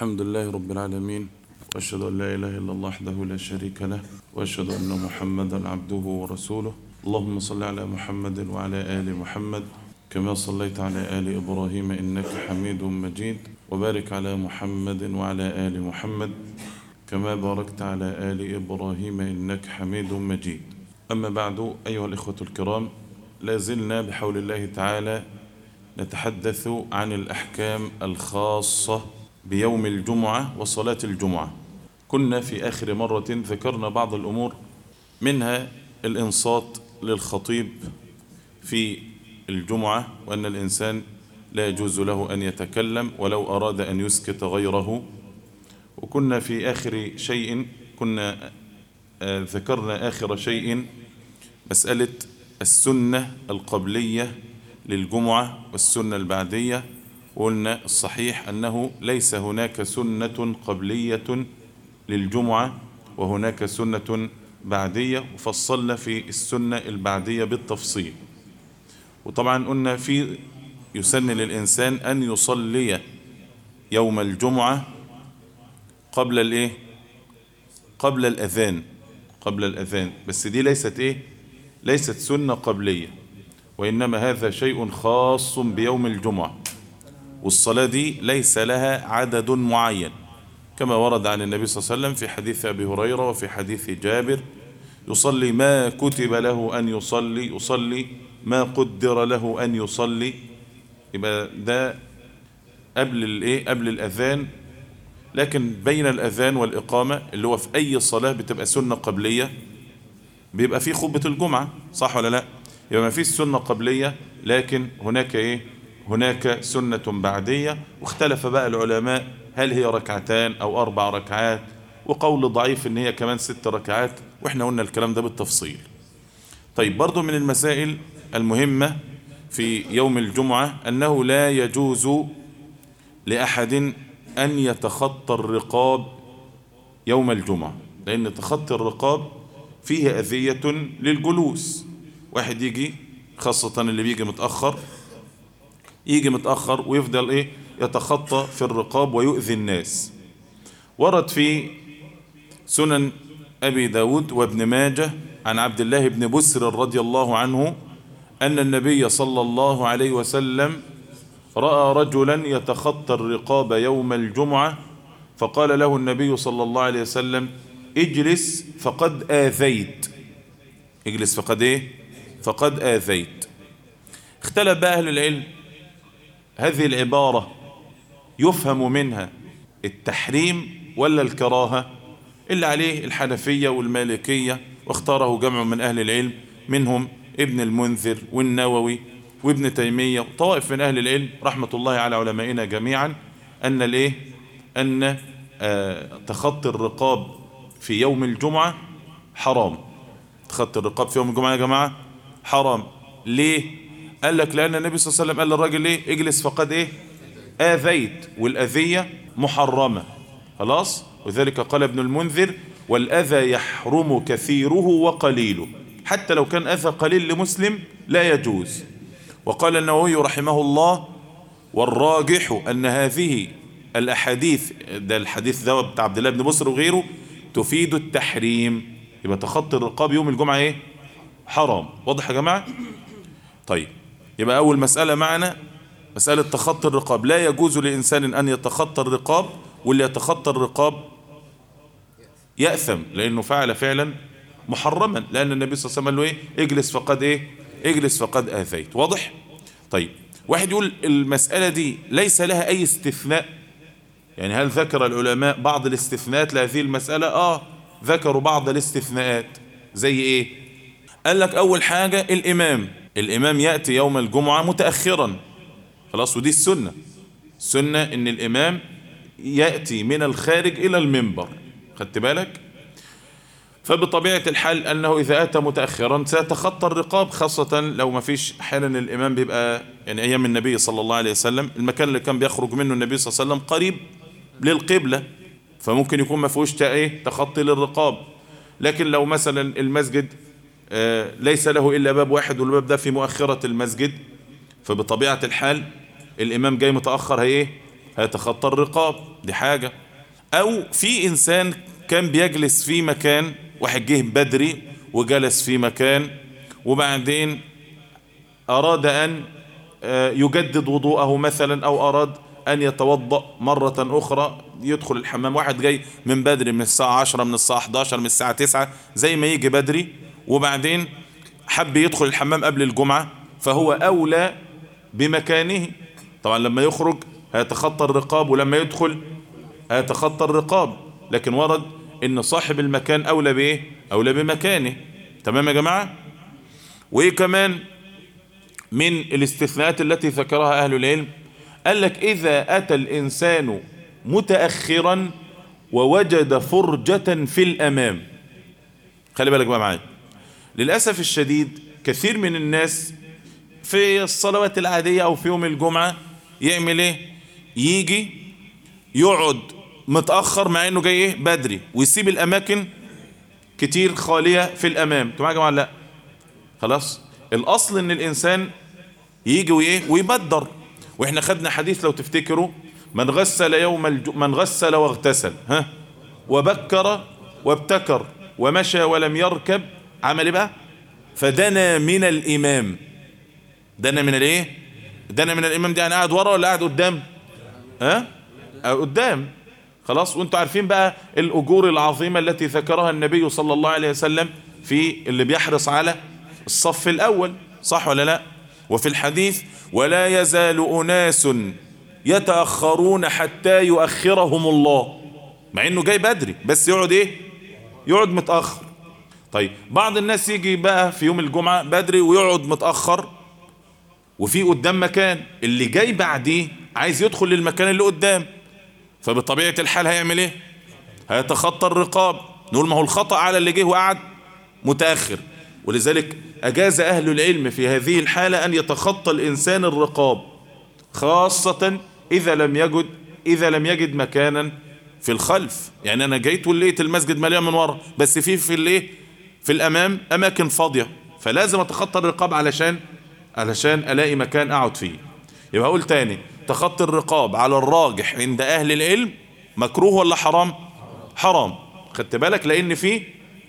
الحمد لله رب العالمين وأشهد أن لا إله إلا الله وحده لا شريك له وأشهد أن محمدا عبده ورسوله اللهم صل على محمد وعلى آل محمد كما صليت على آل إبراهيم إنك حميد مجيد وبارك على محمد وعلى آل محمد كما باركت على آل إبراهيم إنك حميد مجيد أما بعد أيها الإخوة الكرام لا زلنا بحول الله تعالى نتحدث عن الأحكام الخاصة بيوم الجمعة وصلاة الجمعة كنا في آخر مرة ذكرنا بعض الأمور منها الإنصات للخطيب في الجمعة وأن الإنسان لا يجوز له أن يتكلم ولو أراد أن يسكت غيره وكنا في آخر شيء كنا آه، ذكرنا آخر شيء مسألة السنة القبلية للجمعة والسنة البعدية وقلنا الصحيح أنه ليس هناك سنة قبلية للجمعة وهناك سنة بعدية وفصلنا في السنة البعدية بالتفصيل وطبعا قلنا في يسن للإنسان أن يصلي يوم الجمعة قبل الايه قبل الأذان قبل الأذان بس دي ليست ايه ليست سنة قبلية وإنما هذا شيء خاص بيوم الجمعة والصلاة دي ليس لها عدد معين كما ورد عن النبي صلى الله عليه وسلم في حديث أبي هريرة وفي حديث جابر يصلي ما كتب له أن يصلي يصلي ما قدر له أن يصلي يبقى ده قبل الايه قبل الأذان لكن بين الأذان والإقامة اللي هو في أي صلاة بتبقى سنة قبلية بيبقى في خطبة الجمعة صح ولا لا يبقى ما فيش سنة قبلية لكن هناك إيه هناك سنة بعدية واختلف بقى العلماء هل هي ركعتان أو أربع ركعات وقول ضعيف إن هي كمان ست ركعات وإحنا قلنا الكلام ده بالتفصيل طيب برضو من المسائل المهمة في يوم الجمعة أنه لا يجوز لأحد أن يتخطى الرقاب يوم الجمعة لأن تخطي الرقاب فيه أذية للجلوس واحد يجي خاصة اللي بيجي متأخر يجي متأخر ويفضل إيه يتخطى في الرقاب ويؤذي الناس ورد في سنن أبي داود وابن ماجه عن عبد الله بن بسر رضي الله عنه أن النبي صلى الله عليه وسلم رأى رجلا يتخطى الرقاب يوم الجمعة فقال له النبي صلى الله عليه وسلم اجلس فقد آذيت اجلس فقد ايه فقد آذيت اختلف بقى أهل العلم هذه العبارة يفهم منها التحريم ولا الكراهة اللي عليه الحنفية والمالكية واختاره جمع من أهل العلم منهم ابن المنذر والنووي وابن تيمية وطوائف من أهل العلم رحمة الله على علمائنا جميعا أن الايه أن آه تخطي الرقاب في يوم الجمعة حرام تخطي الرقاب في يوم الجمعة يا جماعة حرام ليه قال لك لأن النبي صلى الله عليه وسلم قال للراجل ايه اجلس فقد ايه آذيت والأذية محرمة خلاص وذلك قال ابن المنذر والأذى يحرم كثيره وقليله حتى لو كان أذى قليل لمسلم لا يجوز وقال النووي رحمه الله والراجح أن هذه الأحاديث ده الحديث ده بتاع عبد الله بن بصر وغيره تفيد التحريم يبقى تخطي الرقاب يوم الجمعة ايه حرام واضح يا جماعة طيب يبقى أول مسألة معنا مسألة تخطي الرقاب لا يجوز لإنسان أن يتخطى الرقاب واللي يتخطى الرقاب يأثم لأنه فعل فعلا محرما لأن النبي صلى الله عليه وسلم قال له إيه اجلس فقد إيه اجلس فقد آذيت واضح طيب واحد يقول المسألة دي ليس لها أي استثناء يعني هل ذكر العلماء بعض الاستثناءات لهذه المسألة آه ذكروا بعض الاستثناءات زي إيه قال لك أول حاجة الإمام الإمام يأتي يوم الجمعة متأخرا خلاص ودي السنة السنة إن الإمام يأتي من الخارج إلى المنبر خدت بالك فبطبيعة الحال أنه إذا أتى متأخرا سيتخطى الرقاب خاصة لو ما فيش أحيانا الإمام بيبقى يعني أيام النبي صلى الله عليه وسلم المكان اللي كان بيخرج منه النبي صلى الله عليه وسلم قريب للقبلة فممكن يكون ما فيهوش ايه تخطي للرقاب لكن لو مثلا المسجد آه ليس له إلا باب واحد والباب ده في مؤخرة المسجد فبطبيعة الحال الإمام جاي متأخر هي ايه هيتخطى الرقاب دي حاجة او في انسان كان بيجلس في مكان واحد جه بدري وجلس في مكان وبعدين اراد ان يجدد وضوءه مثلا او اراد ان يتوضأ مرة اخرى يدخل الحمام واحد جاي من بدري من الساعة 10 من الساعة 11 من الساعة 9 زي ما يجي بدري وبعدين حب يدخل الحمام قبل الجمعة فهو اولى بمكانه طبعا لما يخرج هيتخطى الرقاب ولما يدخل هيتخطى الرقاب لكن ورد ان صاحب المكان اولى بايه اولى بمكانه تمام يا جماعة وايه كمان من الاستثناءات التي ذكرها اهل العلم قال لك اذا اتى الانسان متأخرا ووجد فرجة في الامام خلي بالك بقى معايا للأسف الشديد كثير من الناس في الصلوات العادية او في يوم الجمعة يعمل ايه يجي يقعد متأخر مع انه جاي ايه بدري ويسيب الاماكن كتير خالية في الامام انتوا معايا يا جماعة لا خلاص الاصل ان الانسان يجي وايه ويبدر واحنا خدنا حديث لو تفتكروا من غسل يوم الج... من غسل واغتسل ها وبكر وابتكر ومشى ولم يركب عمل ايه بقى فدنا من الامام دنا من الايه دنا من الامام دي يعني قاعد ورا ولا قاعد قدام ها أه؟ قدام خلاص وانتوا عارفين بقى الاجور العظيمة التي ذكرها النبي صلى الله عليه وسلم في اللي بيحرص على الصف الاول صح ولا لا وفي الحديث ولا يزال اناس يتأخرون حتى يؤخرهم الله مع انه جاي بدري بس يقعد ايه يقعد متأخر طيب بعض الناس يجي بقى في يوم الجمعة بدري ويقعد متأخر وفي قدام مكان اللي جاي بعديه عايز يدخل للمكان اللي قدام فبطبيعة الحال هيعمل ايه هيتخطى الرقاب نقول ما هو الخطأ على اللي جه وقعد متأخر ولذلك أجاز أهل العلم في هذه الحالة أن يتخطى الإنسان الرقاب خاصة إذا لم يجد إذا لم يجد مكانا في الخلف يعني أنا جيت ولقيت المسجد مليان من ورا بس في في الايه في الأمام أماكن فاضية فلازم أتخطى الرقاب علشان علشان ألاقي مكان أقعد فيه يبقى أقول تاني تخطي الرقاب على الراجح عند أهل العلم مكروه ولا حرام حرام خدت بالك لأن فيه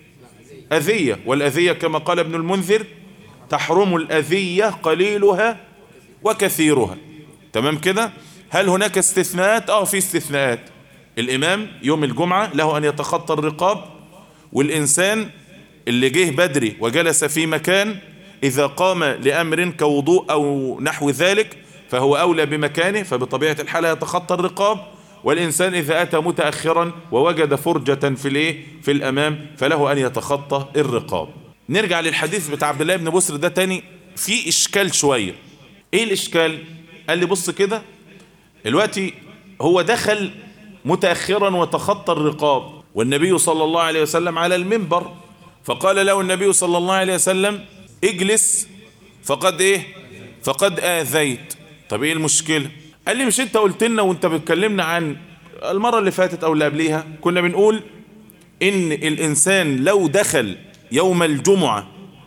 أذية والأذية كما قال ابن المنذر تحرم الأذية قليلها وكثيرها تمام كده هل هناك استثناءات اه في استثناءات الامام يوم الجمعة له ان يتخطى الرقاب والانسان اللي جه بدري وجلس في مكان اذا قام لامر كوضوء او نحو ذلك فهو اولى بمكانه فبطبيعة الحال يتخطى الرقاب والانسان اذا اتى متأخرا ووجد فرجة في الايه في الامام فله ان يتخطى الرقاب نرجع للحديث بتاع عبد الله بن بسر ده تاني في اشكال شوية ايه الاشكال قال لي بص كده دلوقتي هو دخل متأخرا وتخطى الرقاب والنبي صلى الله عليه وسلم على المنبر فقال له النبي صلى الله عليه وسلم اجلس فقد ايه فقد آذيت طب ايه المشكلة قال لي مش انت قلت لنا وانت بتكلمنا عن المرة اللي فاتت او اللي قبليها كنا بنقول ان الانسان لو دخل يوم الجمعة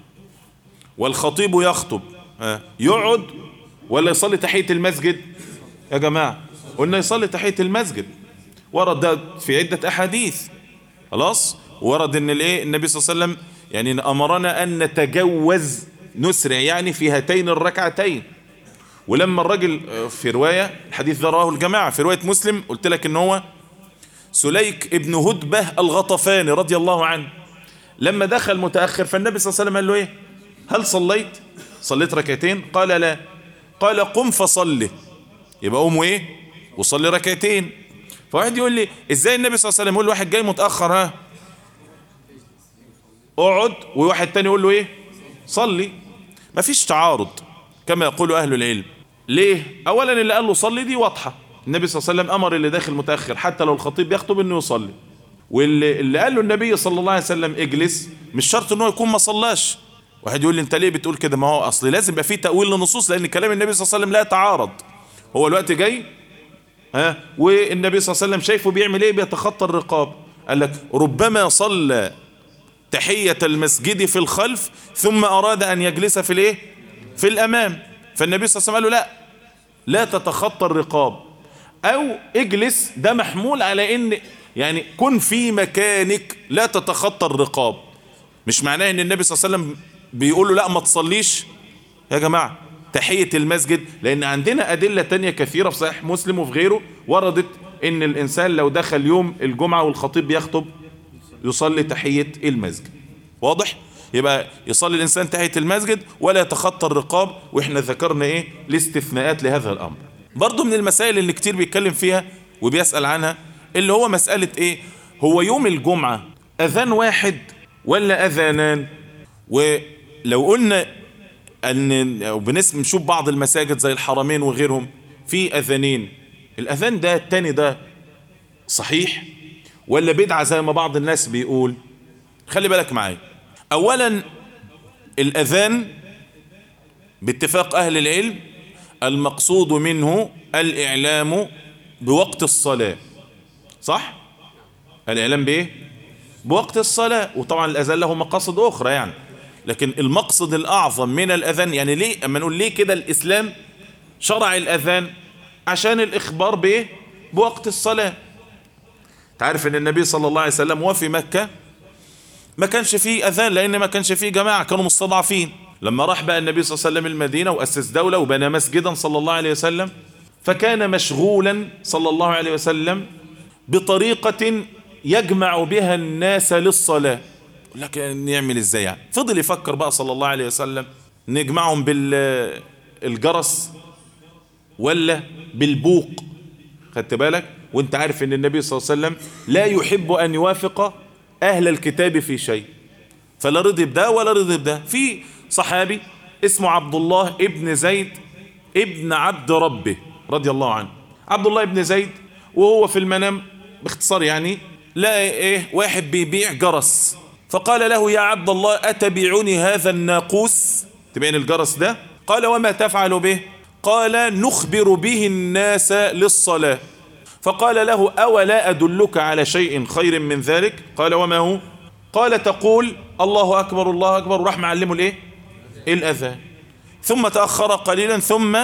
والخطيب يخطب يقعد ولا يصلي تحية المسجد يا جماعة قلنا يصلي تحية المسجد ورد ده في عدة أحاديث خلاص ورد ان الايه النبي صلى الله عليه وسلم يعني امرنا ان نتجوز نسرع يعني في هاتين الركعتين ولما الرجل في رواية الحديث ده رواه الجماعة في رواية مسلم قلت لك ان هو سليك ابن هدبة الغطفاني رضي الله عنه لما دخل متأخر فالنبي صلى الله عليه وسلم قال له ايه هل صليت صليت ركعتين قال لا قال قم فصلي يبقى قوم ايه وصلي ركعتين فواحد يقول لي ازاي النبي صلى الله عليه وسلم يقول واحد جاي متأخر ها اقعد وواحد تاني يقول له ايه صلي مفيش تعارض كما يقول اهل العلم ليه اولا اللي قال له صلي دي واضحة النبي صلى الله عليه وسلم امر اللي داخل متأخر حتى لو الخطيب يخطب انه يصلي واللي اللي قال له النبي صلى الله عليه وسلم اجلس مش شرط انه يكون ما صلاش واحد يقول لي انت ليه بتقول كده ما هو اصل لازم يبقى فيه تأويل للنصوص لان كلام النبي صلى الله عليه وسلم لا يتعارض هو الوقت جاي ها والنبي صلى الله عليه وسلم شايفه بيعمل ايه بيتخطى الرقاب قال لك ربما صلى تحية المسجد في الخلف ثم اراد ان يجلس في الايه في الامام فالنبي صلى الله عليه وسلم قال له لا لا تتخطى الرقاب او اجلس ده محمول على ان يعني كن في مكانك لا تتخطى الرقاب مش معناه ان النبي صلى الله عليه وسلم بيقول له لا ما تصليش يا جماعة تحية المسجد لان عندنا ادلة تانية كثيرة في صحيح مسلم وفي غيره وردت ان الانسان لو دخل يوم الجمعة والخطيب بيخطب يصلي تحية المسجد واضح يبقى يصلي الانسان تحية المسجد ولا يتخطى الرقاب واحنا ذكرنا ايه الاستثناءات لهذا الامر برضو من المسائل اللي كتير بيتكلم فيها وبيسأل عنها اللي هو مسألة ايه هو يوم الجمعة اذان واحد ولا اذانان ولو قلنا ان بنسم نشوف بعض المساجد زي الحرمين وغيرهم في اذانين الاذان ده التاني ده صحيح ولا بدعة زي ما بعض الناس بيقول خلي بالك معايا اولا الاذان باتفاق اهل العلم المقصود منه الاعلام بوقت الصلاة صح الاعلام بايه بوقت الصلاة وطبعا الاذان له مقاصد اخرى يعني لكن المقصد الاعظم من الاذان يعني ليه اما نقول ليه كده الاسلام شرع الاذان عشان الاخبار بايه بوقت الصلاة تعرف ان النبي صلى الله عليه وسلم وفي مكة ما كانش فيه اذان لان ما كانش فيه جماعة كانوا مستضعفين لما راح بقى النبي صلى الله عليه وسلم المدينة واسس دولة وبنى مسجدا صلى الله عليه وسلم فكان مشغولا صلى الله عليه وسلم بطريقة يجمع بها الناس للصلاة لك نعمل ازاي يعني فضل يفكر بقى صلى الله عليه وسلم نجمعهم بالجرس ولا بالبوق خدت بالك وانت عارف ان النبي صلى الله عليه وسلم لا يحب ان يوافق اهل الكتاب في شيء فلا رضي بده ولا رضي بده في صحابي اسمه عبد الله ابن زيد ابن عبد ربه رضي الله عنه عبد الله ابن زيد وهو في المنام باختصار يعني لقى ايه واحد بيبيع جرس فقال له يا عبد الله أتبيعني هذا الناقوس تبين الجرس ده قال وما تفعل به قال نخبر به الناس للصلاة فقال له أولا أدلك على شيء خير من ذلك قال وما هو قال تقول الله أكبر الله أكبر وراح معلمه الإيه الأذان ثم تأخر قليلا ثم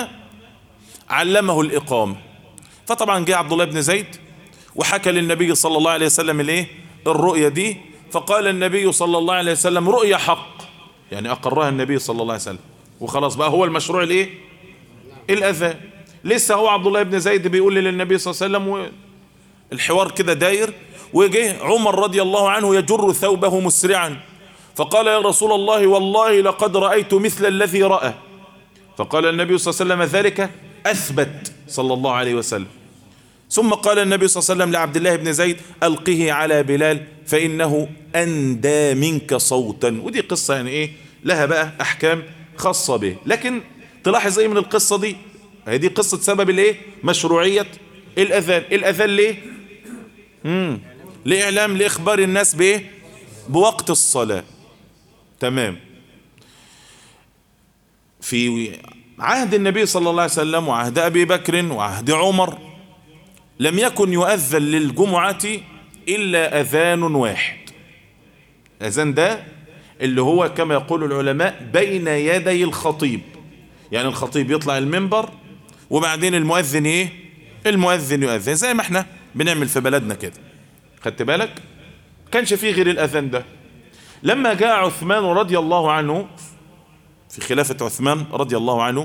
علمه الإقامة فطبعا جاء عبد الله بن زيد وحكى للنبي صلى الله عليه وسلم الايه الرؤية دي فقال النبي صلى الله عليه وسلم رؤيا حق يعني أقرها النبي صلى الله عليه وسلم وخلاص بقى هو المشروع الايه الأذان لسه هو عبد الله بن زيد بيقول للنبي صلى الله عليه وسلم الحوار كده داير وجه عمر رضي الله عنه يجر ثوبه مسرعا فقال يا رسول الله والله لقد رأيت مثل الذي رأى فقال النبي صلى الله عليه وسلم ذلك أثبت صلى الله عليه وسلم ثم قال النبي صلى الله عليه وسلم لعبد الله بن زيد ألقه على بلال فإنه أندى منك صوتا ودي قصة يعني إيه لها بقى أحكام خاصة به لكن تلاحظ إيه من القصة دي هذه قصة سبب الإيه مشروعية الأذان الأذان ليه مم. لإعلام لإخبار الناس بإيه بوقت الصلاة تمام في عهد النبي صلى الله عليه وسلم وعهد أبي بكر وعهد عمر لم يكن يؤذن للجمعة إلا أذان واحد أذان ده اللي هو كما يقول العلماء بين يدي الخطيب يعني الخطيب يطلع المنبر وبعدين المؤذن ايه المؤذن يؤذن زي ما احنا بنعمل في بلدنا كده خدت بالك كانش فيه غير الأذان ده لما جاء عثمان رضي الله عنه في خلافة عثمان رضي الله عنه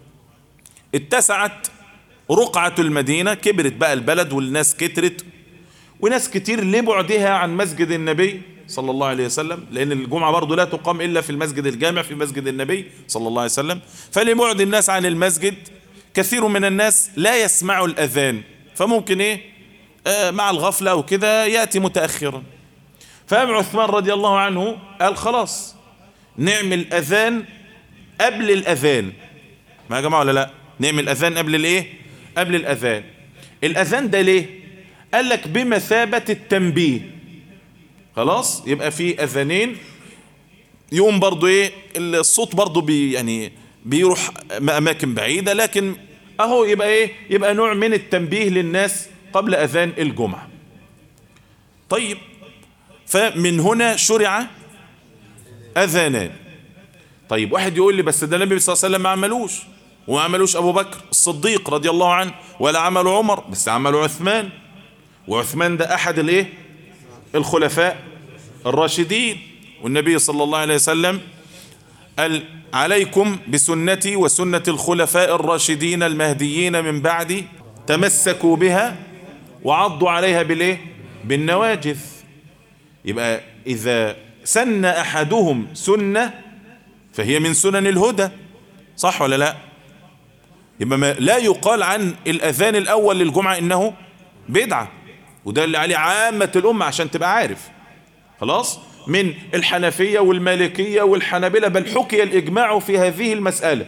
اتسعت رقعة المدينة كبرت بقى البلد والناس كترت وناس كتير لبعدها عن مسجد النبي صلى الله عليه وسلم لأن الجمعة برضو لا تقام إلا في المسجد الجامع في مسجد النبي صلى الله عليه وسلم فلبعد الناس عن المسجد كثير من الناس لا يسمعوا الأذان فممكن إيه آه مع الغفلة وكده يأتي متأخرا فقام عثمان رضي الله عنه قال خلاص نعمل أذان قبل الأذان ما يا جماعة ولا لا نعمل أذان قبل الإيه قبل الأذان الأذان ده ليه قال لك بمثابة التنبيه خلاص يبقى في أذانين يوم برضو إيه الصوت برضو بي يعني بيروح أماكن بعيدة لكن أهو يبقى إيه يبقى نوع من التنبيه للناس قبل أذان الجمعة طيب فمن هنا شرع أذانان طيب واحد يقول لي بس ده النبي صلى الله عليه وسلم ما عملوش وما عملوش ابو بكر الصديق رضي الله عنه ولا عملوا عمر بس عملوا عثمان وعثمان ده احد الايه الخلفاء الراشدين والنبي صلى الله عليه وسلم قال عليكم بسنتي وسنة الخلفاء الراشدين المهديين من بعدي تمسكوا بها وعضوا عليها بالايه بالنواجذ يبقى اذا سن احدهم سنة فهي من سنن الهدى صح ولا لا يبقى ما لا يقال عن الاذان الاول للجمعة انه بدعة وده اللي عليه عامة الامة عشان تبقى عارف خلاص من الحنفية والمالكية والحنابلة بل حكي الإجماع في هذه المسألة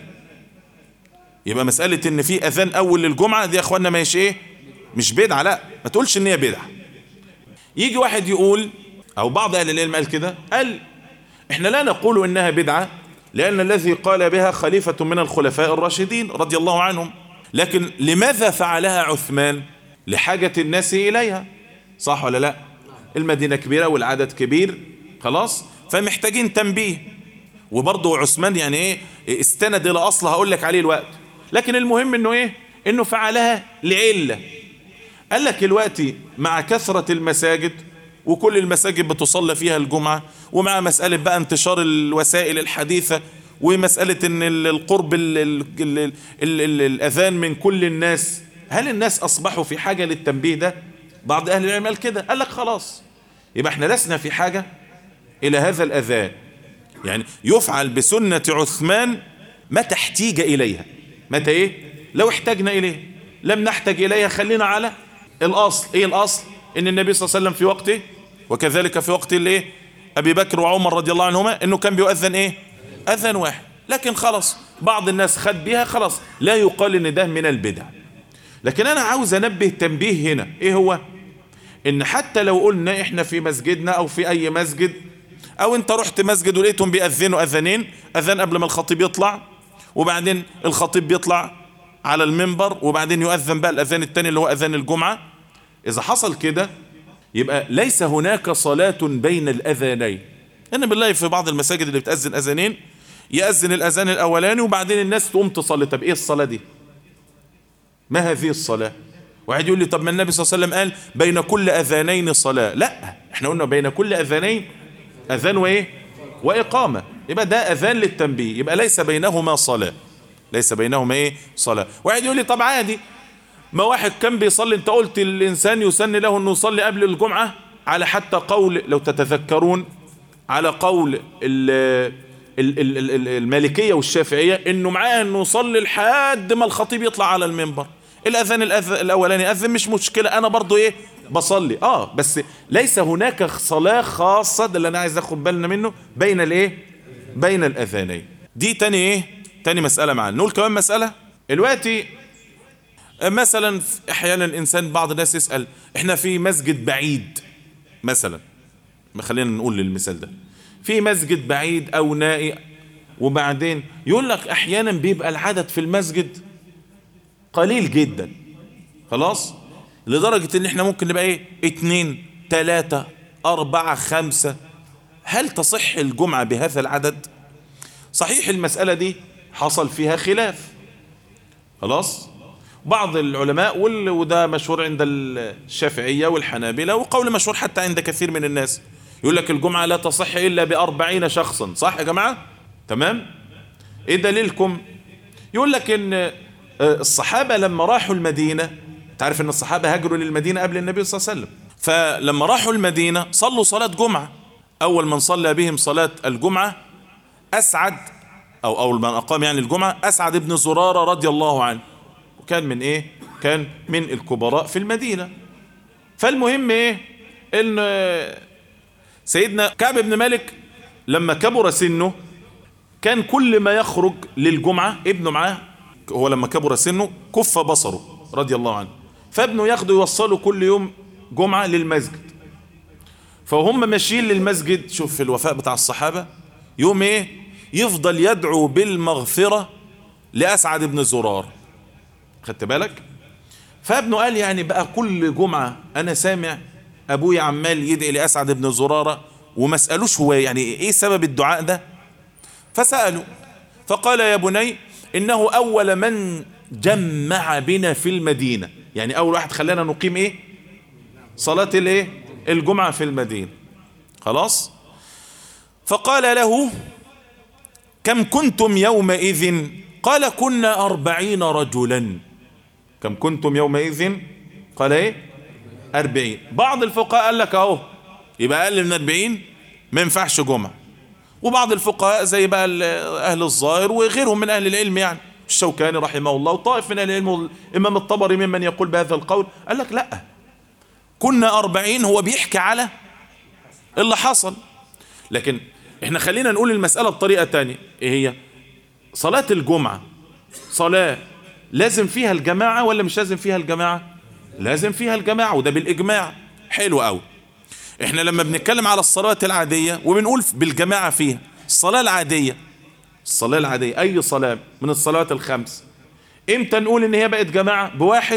يبقى مسألة ان في اذان اول للجمعة دي يا اخوانا ماشي ايه مش بدعة لا ما تقولش ان هي بدعة يجي واحد يقول او بعض اهل العلم قال كده قال احنا لا نقول انها بدعة لان الذي قال بها خليفة من الخلفاء الراشدين رضي الله عنهم لكن لماذا فعلها عثمان لحاجة الناس اليها صح ولا لا المدينة كبيرة والعدد كبير خلاص فمحتاجين تنبيه وبرضه عثمان يعني ايه استند الى اصل هقول لك عليه الوقت لكن المهم انه ايه انه فعلها لعلة قال لك الوقت مع كثرة المساجد وكل المساجد بتصلى فيها الجمعة ومع مسألة بقى انتشار الوسائل الحديثة ومسألة ان القرب ال ال ال ال ال الاذان من كل الناس هل الناس اصبحوا في حاجة للتنبيه ده بعض اهل العلم قال كده قال لك خلاص يبقى احنا لسنا في حاجة الى هذا الاذان يعني يفعل بسنة عثمان متى احتيج اليها متى ايه لو احتاجنا اليه لم نحتاج اليها خلينا على الاصل ايه الاصل ان النبي صلى الله عليه وسلم في وقته وكذلك في وقت الايه ابي بكر وعمر رضي الله عنهما انه كان بيؤذن ايه اذان واحد لكن خلاص بعض الناس خد بيها خلاص لا يقال ان ده من البدع لكن انا عاوز انبه تنبيه هنا ايه هو ان حتى لو قلنا احنا في مسجدنا او في اي مسجد او انت رحت مسجد ولقيتهم بيأذنوا اذانين اذان قبل ما الخطيب يطلع وبعدين الخطيب بيطلع على المنبر وبعدين يؤذن بقى الاذان التاني اللي هو اذان الجمعة اذا حصل كده يبقى ليس هناك صلاة بين الاذانين انا بالله في بعض المساجد اللي بتأذن اذانين يأذن الاذان الاولاني وبعدين الناس تقوم تصلي طب ايه الصلاة دي ما هذه الصلاة واحد يقول لي طب ما النبي صلى الله عليه وسلم قال بين كل اذانين صلاة لا احنا قلنا بين كل اذانين اذان وايه واقامة يبقى ده اذان للتنبيه يبقى ليس بينهما صلاة ليس بينهما ايه صلاة واحد يقول لي طب عادي ما واحد كان بيصلي انت قلت الانسان يسن له انه يصلي قبل الجمعة على حتى قول لو تتذكرون على قول ال ال ال ال المالكية والشافعية انه معاه انه يصلي لحد ما الخطيب يطلع على المنبر الاذان الأذ... الاولاني اذن مش مشكلة انا برضو ايه بصلي اه بس ليس هناك صلاة خاصة ده اللي انا عايز اخد بالنا منه بين الايه بين الاذانين دي تاني ايه تاني مسألة معانا نقول كمان مسألة الوقتي مثلا احيانا الانسان بعض الناس يسأل احنا في مسجد بعيد مثلا خلينا نقول للمثال ده في مسجد بعيد او نائي وبعدين يقول لك احيانا بيبقى العدد في المسجد قليل جدا خلاص لدرجة ان احنا ممكن نبقى ايه اتنين تلاتة اربعة خمسة هل تصح الجمعة بهذا العدد صحيح المسألة دي حصل فيها خلاف خلاص بعض العلماء وده مشهور عند الشافعية والحنابلة وقول مشهور حتى عند كثير من الناس يقول لك الجمعة لا تصح إلا بأربعين شخصا صح يا جماعة تمام ايه دليلكم يقول لك ان الصحابة لما راحوا المدينة تعرف ان الصحابة هاجروا للمدينة قبل النبي صلى الله عليه وسلم فلما راحوا المدينة صلوا صلاة جمعة اول من صلى بهم صلاة الجمعة اسعد او اول من اقام يعني الجمعة اسعد ابن زرارة رضي الله عنه وكان من ايه كان من الكبراء في المدينة فالمهم ايه ان سيدنا كعب بن مالك لما كبر سنه كان كل ما يخرج للجمعة ابنه معاه هو لما كبر سنه كف بصره رضي الله عنه فابنه ياخده يوصله كل يوم جمعة للمسجد فهم ماشيين للمسجد شوف في الوفاء بتاع الصحابة يوم ايه يفضل يدعو بالمغفرة لأسعد بن زرار خدت بالك فابنه قال يعني بقى كل جمعة انا سامع ابويا عمال يدعي لأسعد بن زرارة وما اسألوش هو يعني ايه سبب الدعاء ده فسألوا فقال يا بني انه اول من جمع بنا في المدينة يعني اول واحد خلانا نقيم ايه صلاة الايه الجمعة في المدينة خلاص فقال له كم كنتم يومئذ قال كنا أربعين رجلا كم كنتم يومئذ قال ايه أربعين بعض الفقهاء قال لك اهو يبقى أقل من أربعين ما ينفعش جمعة وبعض الفقهاء زي بقى أهل الظاهر وغيرهم من أهل العلم يعني الشوكاني رحمه الله وطائف من أهل العلم الإمام الطبري ممن يقول بهذا القول قال لك لا كنا أربعين هو بيحكي على اللي حصل لكن احنا خلينا نقول المسألة بطريقة تانية ايه هي صلاة الجمعة صلاة لازم فيها الجماعة ولا مش لازم فيها الجماعة لازم فيها الجماعة وده بالإجماع حلو قوي احنا لما بنتكلم على الصلاة العادية وبنقول بالجماعة فيها الصلاة العادية الصلاة العادية اي صلاة من الصلوات الخمس امتى نقول ان هي بقت جماعة بواحد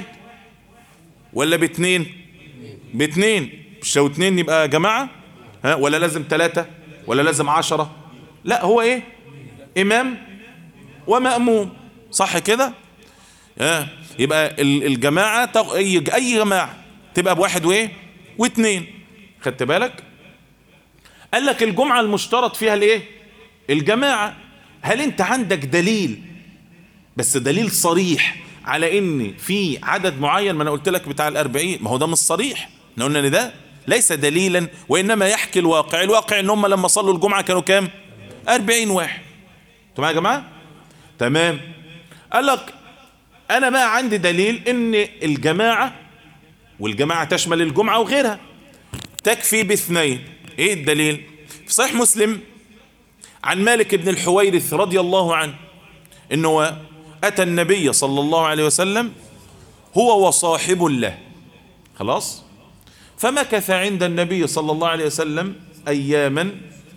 ولا باتنين باتنين مش لو اتنين يبقى جماعة ها ولا لازم تلاتة ولا لازم عشرة لا هو ايه امام ومأموم صح كده ها يبقى الجماعة اي اي جماعة تبقى بواحد وايه واتنين خدت بالك قال لك الجمعة المشترط فيها الايه الجماعة هل انت عندك دليل بس دليل صريح على ان في عدد معين ما انا قلت لك بتاع الاربعين ما هو ده مش صريح احنا قلنا ان ده ليس دليلا وانما يحكي الواقع الواقع ان هم لما صلوا الجمعة كانوا كام اربعين واحد انتوا معايا يا جماعة تمام قال لك انا بقى عندي دليل ان الجماعة والجماعة تشمل الجمعة وغيرها تكفي باثنين ايه الدليل في صحيح مسلم عن مالك بن الحويرث رضي الله عنه انه اتى النبي صلى الله عليه وسلم هو وصاحب له خلاص فمكث عند النبي صلى الله عليه وسلم اياما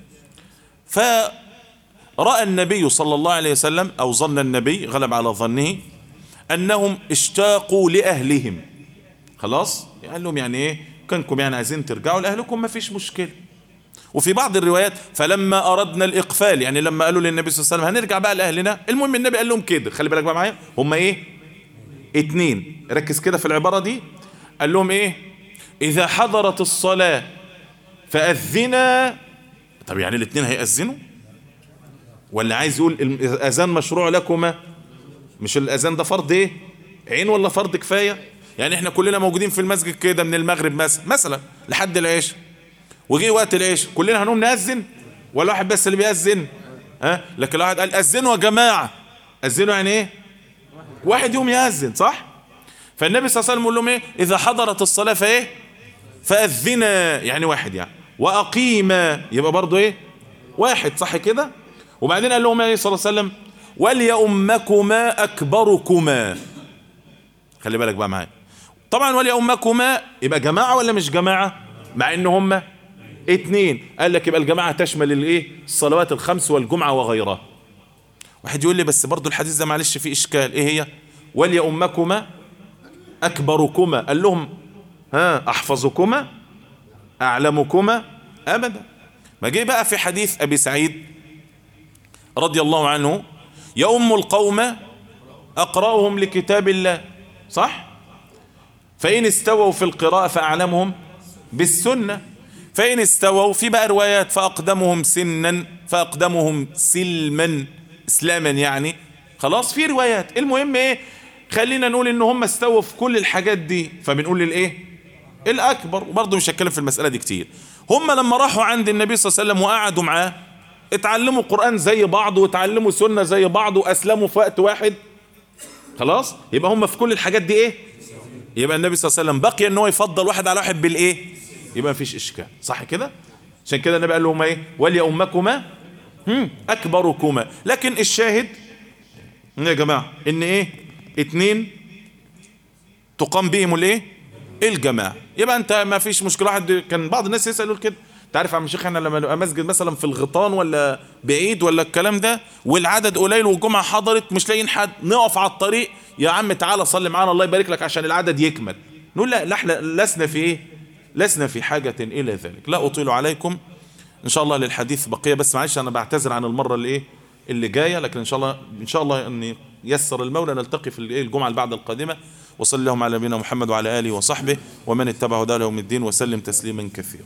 فرأى النبي صلى الله عليه وسلم او ظن النبي غلب على ظنه انهم اشتاقوا لاهلهم خلاص قال لهم يعني ايه كانكم يعني عايزين ترجعوا لاهلكم ما فيش مشكله وفي بعض الروايات فلما اردنا الاقفال يعني لما قالوا للنبي صلى الله عليه وسلم هنرجع بقى لاهلنا المهم النبي قال لهم كده خلي بالك بقى معايا هم ايه اتنين ركز كده في العباره دي قال لهم ايه اذا حضرت الصلاه فاذنا طب يعني الاثنين هيأذنوا ولا عايز يقول الاذان مشروع لكما مش الاذان ده فرض ايه عين ولا فرض كفايه يعني احنا كلنا موجودين في المسجد كده من المغرب مثلا مثلا لحد العشاء وجي وقت العشاء كلنا هنقوم نأذن ولا واحد بس اللي بيأذن ها لكن واحد قال أذنوا يا جماعة أذنوا يعني ايه واحد يوم يأذن صح فالنبي صلى الله عليه وسلم يقول لهم ايه اذا حضرت الصلاة فايه فأذنا يعني واحد يعني وأقيما يبقى برضو ايه واحد صح كده وبعدين قال لهم ايه صلى الله عليه وسلم وليؤمكما أكبركما خلي بالك بقى معايا طبعا وليؤمكما يبقى جماعة ولا مش جماعة مع ان هم اتنين قال لك يبقى الجماعة تشمل الايه الصلوات الخمس والجمعة وغيرها واحد يقول لي بس برضو الحديث ده معلش فيه اشكال ايه هي وليؤمكما اكبركما قال لهم ها احفظكما اعلمكما ابدا ما جه بقى في حديث ابي سعيد رضي الله عنه يؤم القوم اقرأهم لكتاب الله صح فإن استووا في القراءة فأعلمهم بالسنة فإن استووا في بقى روايات فأقدمهم سنا فأقدمهم سلما اسلاما يعني خلاص في روايات المهم ايه خلينا نقول ان هم استووا في كل الحاجات دي فبنقول للايه الاكبر وبرضه مش هتكلم في المسألة دي كتير هم لما راحوا عند النبي صلى الله عليه وسلم وقعدوا معاه اتعلموا قرآن زي بعض واتعلموا سنة زي بعض واسلموا في وقت واحد خلاص يبقى هم في كل الحاجات دي ايه يبقى النبي صلى الله عليه وسلم بقي ان هو يفضل واحد على واحد بالايه يبقى مفيش اشكال صح كده عشان كده النبي قال لهم ايه وليؤمكما هم اكبركما لكن الشاهد يا جماعه ان ايه اتنين تقام بهم الايه الجماعه يبقى انت ما فيش مشكله واحد كان بعض الناس يسالوا كده انت عارف يا عم شيخ احنا لما نبقى مسجد مثلا في الغيطان ولا بعيد ولا الكلام ده والعدد قليل والجمعه حضرت مش لاقيين حد نقف على الطريق يا عم تعالى صلي معانا الله يبارك لك عشان العدد يكمل نقول لا احنا لسنا في ايه لسنا في حاجة الى ذلك لا اطيل عليكم ان شاء الله للحديث بقية بس معلش انا بعتذر عن المرة اللي ايه اللي جاية لكن ان شاء الله ان شاء الله اني يسر المولى نلتقي في الجمعة اللي بعد القادمة وصلى اللهم على نبينا محمد وعلى آله وصحبه ومن اتبع هداه يوم الدين وسلم تسليما كثيرا